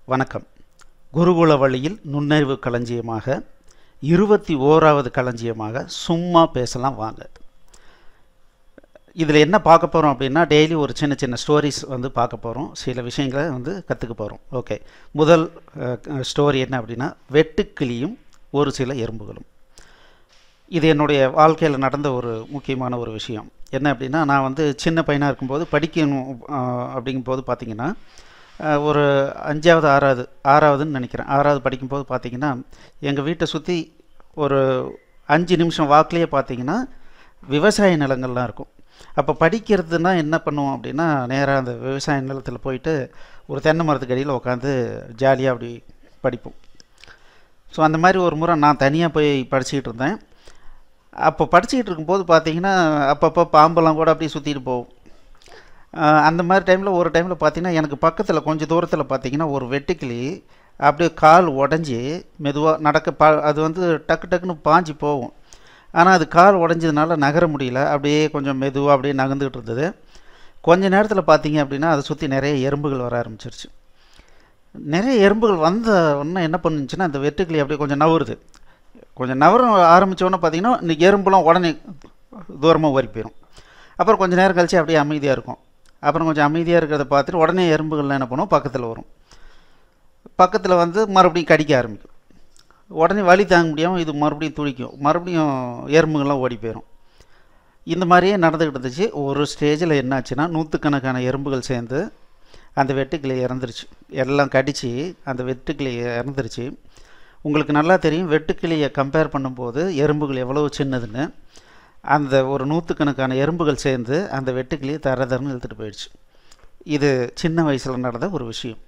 வணக்கம் குருகுல வழியில் நுண்ணறிவு களஞ்சியமாக இருபத்தி ஓராவது களஞ்சியமாக சும்மா பேசலாம் வாங்க இதில் என்ன பார்க்க போகிறோம் அப்படின்னா டெய்லி ஒரு சின்ன சின்ன ஸ்டோரிஸ் வந்து பார்க்க போகிறோம் சில விஷயங்களை வந்து கற்றுக்க போகிறோம் ஓகே முதல் ஸ்டோரி என்ன அப்படின்னா வெட்டுக்கிளியும் ஒரு சில எறும்புகளும் இது என்னுடைய வாழ்க்கையில் நடந்த ஒரு முக்கியமான ஒரு விஷயம் என்ன அப்படின்னா நான் வந்து சின்ன பையனாக இருக்கும்போது படிக்கணும் அஹ், அப்படிங்கும்போது பார்த்தீங்கன்னா அஹ், ஒரு அஞ்சாவது ஆறாவது ஆறாவதுன்னு நினைக்கிறேன் ஆறாவது படிக்கும்போது பார்த்தீங்கன்னா எங்கள் வீட்டை சுற்றி ஒரு அஞ்சு நிமிஷம் வாக்குலேயே பார்த்தீங்கன்னா விவசாய நிலங்கள்லாம் இருக்கும் அப்போ படிக்கிறதுனா என்ன பண்ணுவோம் அப்படின்னா நேராக அந்த விவசாய நிலத்தில் போயிட்டு ஒரு தென்னை மரத்துக்கு அடியில் உட்காந்து ஜாலியாக அப்படி படிப்போம் ஸோ அந்த மாதிரி ஒரு முறை நான் தனியாக போய் படிச்சுக்கிட்டு இருந்தேன் அப்போ படிச்சுக்கிட்டு இருக்கும்போது பார்த்தீங்கன்னா அப்பப்போ பாம்பெல்லாம் கூட அப்படியே சுற்றிட்டு போகும் ஆஹ் அந்த மாதிரி டைமில் ஒரு டைமில் பார்த்தீங்கன்னா எனக்கு பக்கத்தில் கொஞ்சம் தூரத்தில் பார்த்தீங்கன்னா ஒரு வெட்டுக்கிளி அப்படியே கால் உடஞ்சி மெதுவாக நடக்க பா அது வந்து டக்கு டக்குன்னு பாஞ்சு போகும் ஆனால் அது கால் உடஞ்சதுனால நகர முடியல அப்படியே கொஞ்சம் மெதுவாக அப்படியே நகர்ந்துக்கிட்டு இருந்தது கொஞ்ச நேரத்தில் பார்த்தீங்க அப்படின்னா அதை சுற்றி நிறைய எறும்புகள் வர ஆரம்பிச்சிருச்சு நிறைய எறும்புகள் வந்த உடனே என்ன பண்ணுச்சுன்னா அந்த வெட்டுக்கிளி அப்படியே கொஞ்சம் நவருது கொஞ்சம் நவர ஆரம்பித்தோன்னே பார்த்தீங்கன்னா இந்த எறும்புலாம் உடனே தூரமாக ஓடி போயிடும் அப்புறம் கொஞ்சம் நேரம் கழிச்சு அப்படியே அமைதியாக இருக்கும் அப்புறம் கொஞ்சம் அமைதியாக இருக்கிறத பார்த்துட்டு உடனே எறும்புகள்லாம் என்ன பண்ணும் பக்கத்தில் வரும் பக்கத்தில் வந்து மறுபடியும் கடிக்க ஆரம்பிக்கும் உடனே வலி தாங்க முடியாமல் இது மறுபடியும் துடிக்கும் மறுபடியும் எறும்புகள்லாம் ஓடி போயிடும் இந்த மாதிரியே நடந்துக்கிட்டு இருந்துச்சு ஒரு ஸ்டேஜில் என்னாச்சுன்னா நூற்றுக்கணக்கான எறும்புகள் சேர்ந்து அந்த வெட்டுக்கிளி இறந்துருச்சு எல்லாம் கடித்து அந்த வெட்டுக்கிளி இறந்துருச்சு உங்களுக்கு நல்லா தெரியும் வெட்டுக்கிளியை கம்பேர் பண்ணும்போது எறும்புகள் எவ்வளவு சின்னதுன்னு அந்த ஒரு நூற்றுக்கணக்கான எறும்புகள் சேர்ந்து அந்த வெட்டுக்கிளியை தர தரன்னு இழுத்துட்டு போயிடுச்சு இது சின்ன வயசில் நடந்த ஒரு விஷயம்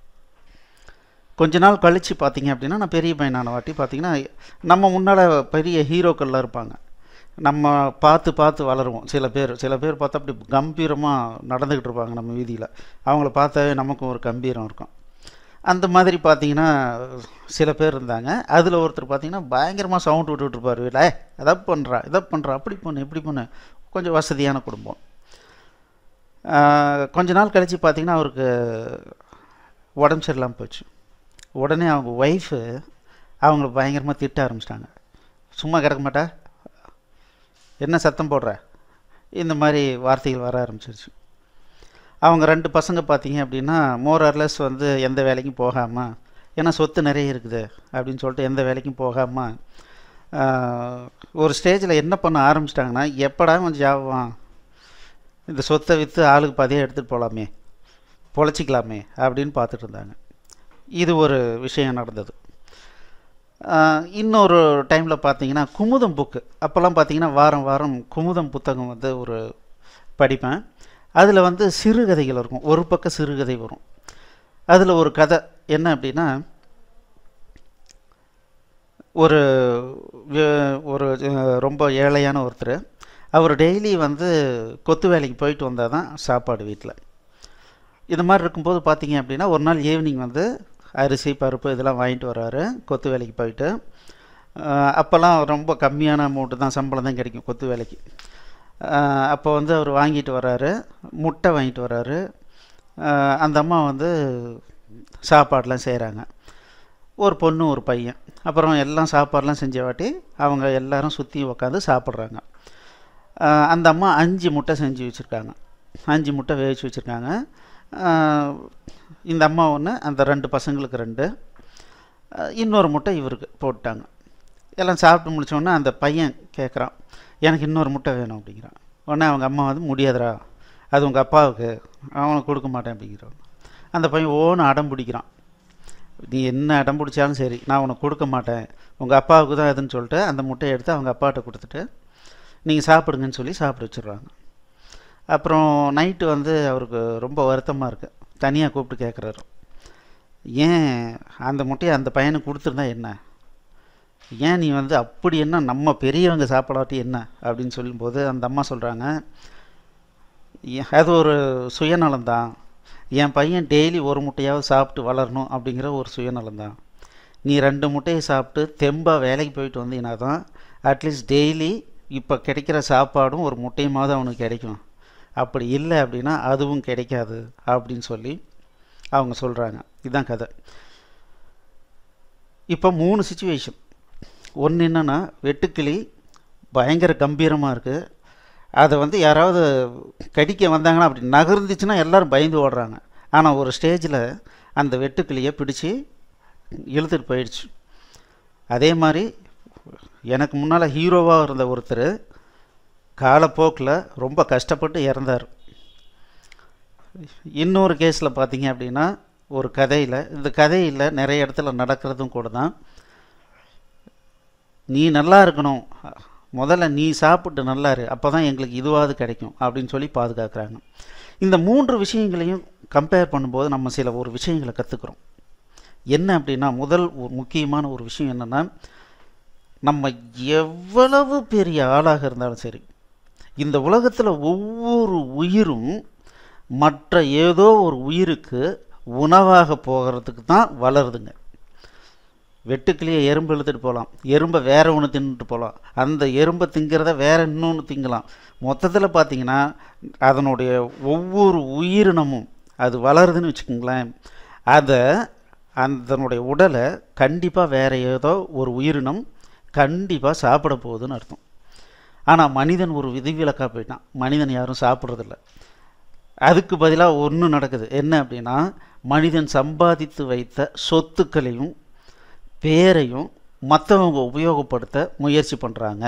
கொஞ்ச நாள் கழித்து பார்த்தீங்க அப்படின்னா நான் பெரிய பையனான வாட்டி பார்த்தீங்கன்னா நம்ம முன்னால் பெரிய ஹீரோக்கள்லாம் இருப்பாங்க நம்ம பார்த்து பார்த்து வளருவோம் சில பேர் சில பேர் பார்த்தா அப்படி கம்பீரமாக நடந்துக்கிட்டு இருப்பாங்க நம்ம வீதியில் அவங்கள பார்த்தாவே நமக்கும் ஒரு கம்பீரம் இருக்கும் அந்த மாதிரி பார்த்தீங்கன்னா சில பேர் இருந்தாங்க அதில் ஒருத்தர் பார்த்தீங்கன்னா பயங்கரமாக சவுண்ட் விட்டுட்டு இருப்பார் வீட்டில் அதை பண்ணுறா இதை பண்ணுறா அப்படி பண்ணு இப்படி பண்ணு கொஞ்சம் வசதியான குடும்பம் ஆஹ் கொஞ்ச நாள் கழித்து பார்த்தீங்கன்னா அவருக்கு உடம்பு சரியில்லாமல் போச்சு உடனே அவங்க ஒய்ஃபு அவங்கள பயங்கரமாக திட்ட ஆரம்பிச்சிட்டாங்க சும்மா கிடக்க மாட்டா என்ன சத்தம் போடுற இந்த மாதிரி வார்த்தைகள் வர ஆரம்பிச்சிருச்சு அவங்க ரெண்டு பசங்க பார்த்தீங்க அப்படின்னா மோரர்லெஸ் வந்து எந்த வேலைக்கும் போகாமல் ஏன்னா சொத்து நிறைய இருக்குது அப்படின்னு சொல்லிட்டு எந்த வேலைக்கும் போகாமல் ஒரு ஸ்டேஜில் என்ன பண்ண ஆரம்பிச்சிட்டாங்கன்னா எப்படா கொஞ்சம் ஜாபம் இந்த சொத்தை விற்று ஆளுக்கு பாதியாக எடுத்துகிட்டு போகலாமே பொழைச்சிக்கலாமே அப்படின்னு பார்த்துட்டு இருந்தாங்க இது ஒரு விஷயம் நடந்தது ஆஹ் இன்னொரு டைமில் பார்த்தீங்கன்னா குமுதம் புக்கு அப்போல்லாம் பார்த்தீங்கன்னா வாரம் வாரம் குமுதம் புத்தகம் வந்து ஒரு படிப்பேன் அதில் வந்து சிறுகதைகள் இருக்கும் ஒரு பக்கம் சிறுகதை வரும் அதில் ஒரு கதை என்ன அப்படின்னா ஒரு வே- ஒரு அஹ், ரொம்ப ஏழையான ஒருத்தர் அவர் டெய்லி வந்து கொத்து வேலைக்கு போயிட்டு வந்தால் தான் சாப்பாடு வீட்டில் இது மாதிரி இருக்கும்போது பார்த்தீங்க அப்படின்னா ஒரு நாள் ஈவினிங் வந்து அரிசி பருப்பு இதெல்லாம் வாங்கிட்டு வர்றாரு கொத்து வேலைக்கு போயிட்டு அஹ், அப்போல்லாம் ரொம்ப கம்மியான அமௌண்ட்டு தான் சம்பளம் தான் கிடைக்கும் கொத்து வேலைக்கு அஹ், அப்போ வந்து அவர் வாங்கிட்டு வர்றாரு முட்டை வாங்கிட்டு வர்றாரு அஹ், அந்த அம்மா வந்து சாப்பாடெலாம் செய்கிறாங்க ஒரு பொண்ணு ஒரு பையன் அப்புறம் எல்லாம் சாப்பாடெலாம் செஞ்ச வாட்டி அவங்க எல்லாரும் சுற்றி உக்காந்து சாப்பிட்றாங்க ஆஹ் அந்த அம்மா அஞ்சு முட்டை செஞ்சு வச்சுருக்காங்க அஞ்சு முட்டை வேவிச்சு வச்சுருக்காங்க இந்த அம்மா ஒன்று அந்த ரெண்டு பசங்களுக்கு ரெண்டு ஆஹ் இன்னொரு முட்டை இவருக்கு போட்டாங்க எல்லாம் சாப்பிட்டு முடிச்சோடனே அந்த பையன் கேட்குறான் எனக்கு இன்னொரு முட்டை வேணும் அப்படிங்கிறான் உடனே அவங்க அம்மா வந்து முடியாதுடா அது உங்கள் அப்பாவுக்கு அவனுக்கு கொடுக்க மாட்டேன் அப்படிங்கிறான் அந்த பையன் ஓன்னு அடம் பிடிக்கிறான் நீ என்ன அடம் பிடிச்சாலும் சரி நான் உனக்கு கொடுக்க மாட்டேன் உங்கள் அப்பாவுக்கு தான் இதுன்னு சொல்லிட்டு அந்த முட்டையை எடுத்து அவங்க அப்பாட்ட கொடுத்துட்டு நீங்கள் சாப்பிடுங்கன்னு சொல்லி சாப்பிட வச்சிடுறாங்க அப்புறம் நைட்டு வந்து அவருக்கு ரொம்ப வருத்தமாக இருக்குது தனியாக கூப்பிட்டு கேட்குறாரு ஏன் அந்த முட்டையை அந்த பையனுக்கு கொடுத்துருந்தா என்ன ஏன் நீ வந்து அப்படி என்ன நம்ம பெரியவங்க சாப்பிடாட்டி என்ன அப்படின்னு சொல்லும்போது அந்த அம்மா சொல்கிறாங்க அது ஒரு சுயநலம்தான் என் பையன் டெய்லி ஒரு முட்டையாவது சாப்பிட்டு வளரணும் அப்படிங்கிற ஒரு சுயநலம்தான் நீ ரெண்டு முட்டையை சாப்பிட்டு தெம்பாக வேலைக்கு போயிட்டு வந்தீங்கன்னா தான் அட்லீஸ்ட் டெய்லி இப்போ கிடைக்கிற சாப்பாடும் ஒரு முட்டையுமாவது அவனுக்கு கிடைக்கும் அப்படி இல்லை அப்படின்னா அதுவும் கிடைக்காது அப்படின்னு சொல்லி அவங்க சொல்கிறாங்க இதுதான் கதை இப்போ மூணு சுச்சுவேஷன் ஒன்று என்னென்னா வெட்டுக்கிளி பயங்கர கம்பீரமாக இருக்குது அதை வந்து யாராவது கடிக்க வந்தாங்கன்னா அப்படி நகர்ந்துச்சுன்னா எல்லோரும் பயந்து ஓடுறாங்க ஆனால் ஒரு ஸ்டேஜில் அந்த வெட்டுக்கிளியை பிடிச்சி இழுத்துட்டு போயிடுச்சு அதே மாதிரி எனக்கு முன்னால் ஹீரோவாக இருந்த ஒருத்தர் காலப்போக்கில் ரொம்ப கஷ்டப்பட்டு இறந்தார் இன்னொரு கேஸில் பார்த்தீங்க அப்படின்னா ஒரு கதையில் இந்த கதையில் நிறைய இடத்துல நடக்கிறதும் கூட தான் நீ நல்லா இருக்கணும் முதல்ல நீ சாப்பிட்டு நல்லா இரு அப்போ தான் எங்களுக்கு இதுவாவது கிடைக்கும் அப்படின்னு சொல்லி பாதுகாக்கிறாங்க இந்த மூன்று விஷயங்களையும் கம்பேர் பண்ணும்போது நம்ம சில ஒரு விஷயங்களை கற்றுக்குறோம் என்ன அப்படின்னா முதல் ஒரு முக்கியமான ஒரு விஷயம் என்னென்னா நம்ம எவ்வளவு பெரிய ஆளாக இருந்தாலும் சரி இந்த உலகத்தில் ஒவ்வொரு உயிரும் மற்ற ஏதோ ஒரு உயிருக்கு உணவாக போகிறதுக்கு தான் வளருதுங்க வெட்டுக்கிளியை எறும்பு இழுத்துட்டு போகலாம் எறும்பை வேற ஒன்று தின்னுட்டு போகலாம் அந்த எறும்பை திங்கிறத வேற இன்னொன்று திங்கலாம் மொத்தத்தில் பார்த்தீங்கன்னா அதனுடைய ஒவ்வொரு உயிரினமும் அது வளருதுன்னு வச்சுக்கோங்களேன் அதை அதனுடைய உடலை கண்டிப்பாக வேறு ஏதோ ஒரு உயிரினம் கண்டிப்பாக சாப்பிட போகுதுன்னு அர்த்தம் ஆனால் மனிதன் ஒரு விதிவிலக்காக போயிட்டான் மனிதன் யாரும் சாப்பிட்றதில்ல அதுக்கு பதிலாக ஒன்று நடக்குது என்ன அப்படின்னா மனிதன் சம்பாதித்து வைத்த சொத்துக்களையும் பேரையும் மற்றவங்க உபயோகப்படுத்த முயற்சி பண்ணுறாங்க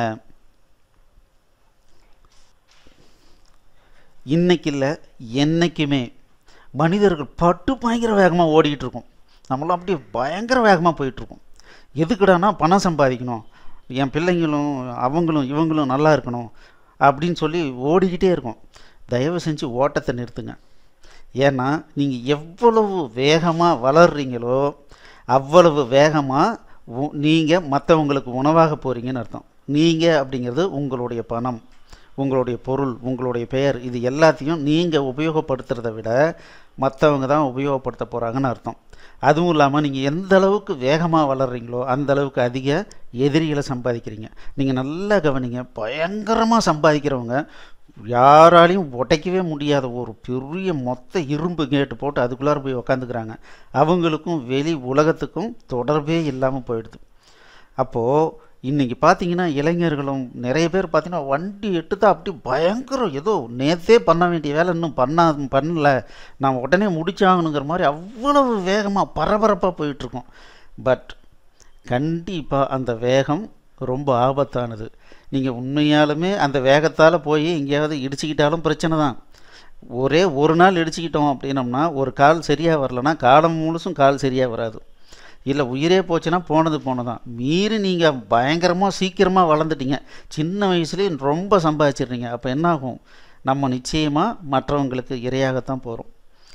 இன்னைக்கு இல்லை என்றைக்குமே மனிதர்கள் பட்டு பயங்கர வேகமாக ஓடிக்கிட்டு இருக்கோம் நம்மளாம் அப்படியே பயங்கர வேகமாக போயிட்டுருக்கோம் எதுக்குடானா பணம் சம்பாதிக்கணும் என் பிள்ளைங்களும் அவங்களும் இவங்களும் நல்லா இருக்கணும் அப்படின்னு சொல்லி ஓடிக்கிட்டே இருக்கோம் தயவு செஞ்சு ஓட்டத்தை நிறுத்துங்க ஏன்னா நீங்கள் எவ்வளவு வேகமாக வளர்றீங்களோ அவ்வளவு வேகமாக நீங்கள் மற்றவங்களுக்கு உணவாக போகிறீங்கன்னு அர்த்தம் நீங்கள் அப்படிங்கிறது உங்களுடைய பணம் உங்களுடைய பொருள் உங்களுடைய பெயர் இது எல்லாத்தையும் நீங்கள் உபயோகப்படுத்துகிறத விட மற்றவங்க தான் உபயோகப்படுத்த போகிறாங்கன்னு அர்த்தம் அதுவும் இல்லாமல் நீங்கள் எந்த அளவுக்கு வேகமாக வளர்கிறீங்களோ அந்த அளவுக்கு அதிக எதிரிகளை சம்பாதிக்கிறீங்க நீங்கள் நல்லா கவனிங்க பயங்கரமாக சம்பாதிக்கிறவங்க யாராலையும் உடைக்கவே முடியாத ஒரு பெரிய மொத்த இரும்பு கேட்டு போட்டு அதுக்குள்ளார போய் உக்காந்துக்கிறாங்க அவங்களுக்கும் வெளி உலகத்துக்கும் தொடர்பே இல்லாமல் போயிடுது அப்போது இன்றைக்கி பார்த்தீங்கன்னா இளைஞர்களும் நிறைய பேர் பார்த்தீங்கன்னா வண்டி எடுத்து அப்படி பயங்கரம் ஏதோ நேற்றே பண்ண வேண்டிய வேலை இன்னும் பண்ணா பண்ணல நான் உடனே முடிச்சாகணுங்கிற மாதிரி அவ்வளவு வேகமாக பரபரப்பாக போயிட்டுருக்கோம் பட் கண்டிப்பாக அந்த வேகம் ரொம்ப ஆபத்தானது நீங்கள் உண்மையாலுமே அந்த வேகத்தால் போய் எங்கேயாவது இடிச்சுக்கிட்டாலும் பிரச்சனை தான் ஒரே ஒரு நாள் இடிச்சுக்கிட்டோம் அப்படின்னம்னா ஒரு கால் சரியாக வரலன்னா காலம் முழுசும் கால் சரியாக வராது இல்லை உயிரே போச்சுன்னா போனது போனதான் மீறி நீங்கள் பயங்கரமாக சீக்கிரமாக வளர்ந்துட்டீங்க சின்ன வயசுலேயே ரொம்ப சம்பாதிச்சிடுறீங்க அப்போ என்னாகும் நம்ம நிச்சயமாக மற்றவங்களுக்கு இரையாகத்தான் போகிறோம்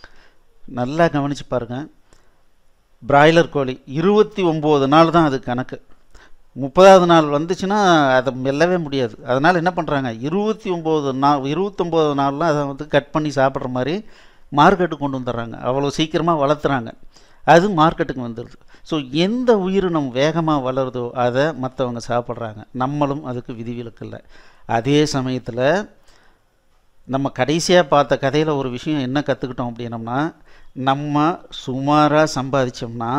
நல்லா கவனித்து பாருங்கள் பிராய்லர் கோழி இருபத்தி ஒம்பது நாள் தான் அது கணக்கு முப்பதாவது நாள் வந்துச்சுன்னா அதை மெல்லவே முடியாது அதனால் என்ன பண்ணுறாங்க இருபத்தி ஒம்பது நாள் இருபத்தொம்போது நாள்லாம் அதை வந்து கட் பண்ணி சாப்பிட்ற மாதிரி மார்க்கெட்டுக்கு கொண்டு வந்துடுறாங்க அவ்வளோ சீக்கிரமாக வளர்த்துறாங்க அது மார்க்கெட்டுக்கு வந்துடுது ஸோ எந்த உயிரினம் வேகமாக வளருதோ அதை மற்றவங்க சாப்பிட்றாங்க நம்மளும் அதுக்கு விதிவிலக்கு இல்லை அதே சமயத்தில் நம்ம கடைசியாக பார்த்த கதையில் ஒரு விஷயம் என்ன கற்றுக்கிட்டோம் அப்படின்னம்னா நம்ம சுமாராக சம்பாதிச்சோம்னா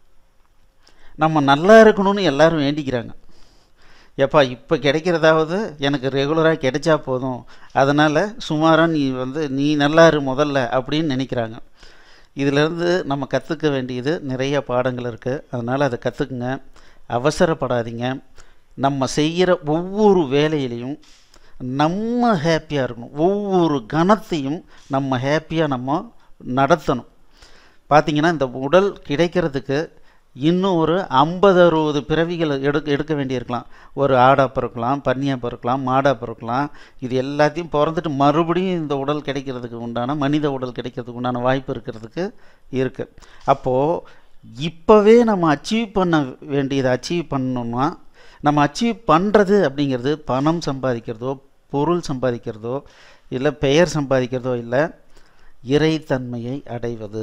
நம்ம நல்லா இருக்கணும்னு எல்லாரும் வேண்டிக்கிறாங்க எப்பா இப்போ கிடைக்கிறதாவது எனக்கு ரெகுலராக கிடைச்சா போதும் அதனால் சுமாராக நீ வந்து நீ நல்லா இரு முதல்ல அப்படின்னு நினைக்கிறாங்க இதிலேருந்து நம்ம கற்றுக்க வேண்டியது நிறைய பாடங்கள் இருக்குது அதனால் அதை கற்றுக்குங்க அவசரப்படாதீங்க நம்ம செய்கிற ஒவ்வொரு வேலையிலையும் நம்ம ஹாப்பியாக இருக்கணும் ஒவ்வொரு கணத்தையும் நம்ம ஹாப்பியாக நம்ம நடத்தணும் பார்த்திங்கன்னா இந்த உடல் கிடைக்கிறதுக்கு இன்னும் ஒரு ஐம்பது அறுபது பிறவிகள் எடுக்க எடுக்க வேண்டியிருக்கலாம் ஒரு ஆடாக பிறக்கலாம் பன்னியாக பிறக்கலாம் மாடாக பிறக்கலாம் இது எல்லாத்தையும் பிறந்துட்டு மறுபடியும் இந்த உடல் கிடைக்கிறதுக்கு உண்டான மனித உடல் கிடைக்கிறதுக்கு உண்டான வாய்ப்பு இருக்கிறதுக்கு இருக்குது அப்போது இப்போவே நம்ம அச்சீவ் பண்ண வேண்டியதை அச்சீவ் பண்ணணும்னா நம்ம அச்சீவ் பண்ணுறது அப்படிங்கிறது பணம் சம்பாதிக்கிறதோ பொருள் சம்பாதிக்கிறதோ இல்லை பெயர் சம்பாதிக்கிறதோ இல்லை இறைத்தன்மையை அடைவது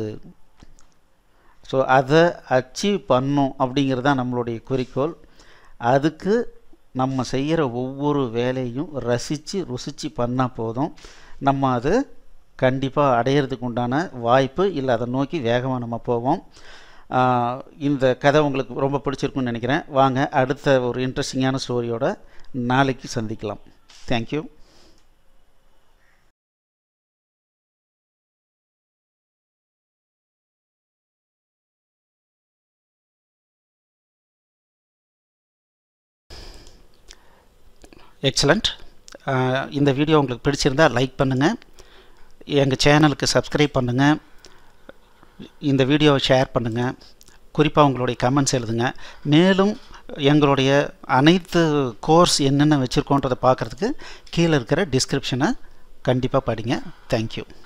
ஸோ அதை அச்சீவ் பண்ணும் அப்படிங்கிறது தான் நம்மளுடைய குறிக்கோள் அதுக்கு நம்ம செய்கிற ஒவ்வொரு வேலையும் ரசித்து ருசித்து பண்ணால் போதும் நம்ம அது கண்டிப்பாக அடையிறதுக்கு உண்டான வாய்ப்பு இல்லை அதை நோக்கி வேகமாக நம்ம போவோம் ஆஹ் இந்த கதை உங்களுக்கு ரொம்ப பிடிச்சிருக்குன்னு நினைக்கிறேன் வாங்க அடுத்த ஒரு இன்ட்ரெஸ்டிங்கான ஸ்டோரியோட நாளைக்கு சந்திக்கலாம் தேங்க்யூ எக்ஸலண்ட் இந்த வீடியோ உங்களுக்கு பிடிச்சிருந்தா லைக் பண்ணுங்கள் எங்கள் சேனலுக்கு சப்ஸ்கிரைப் பண்ணுங்கள் இந்த வீடியோவை ஷேர் பண்ணுங்கள் குறிப்பாக உங்களுடைய கமெண்ட்ஸ் எழுதுங்க மேலும் எங்களுடைய அனைத்து கோர்ஸ் என்னென்ன வச்சுருக்கோன்றதை பார்க்குறதுக்கு கீழே இருக்கிற டிஸ்கிரிப்ஷனை கண்டிப்பாக படிங்க தேங்க்யூ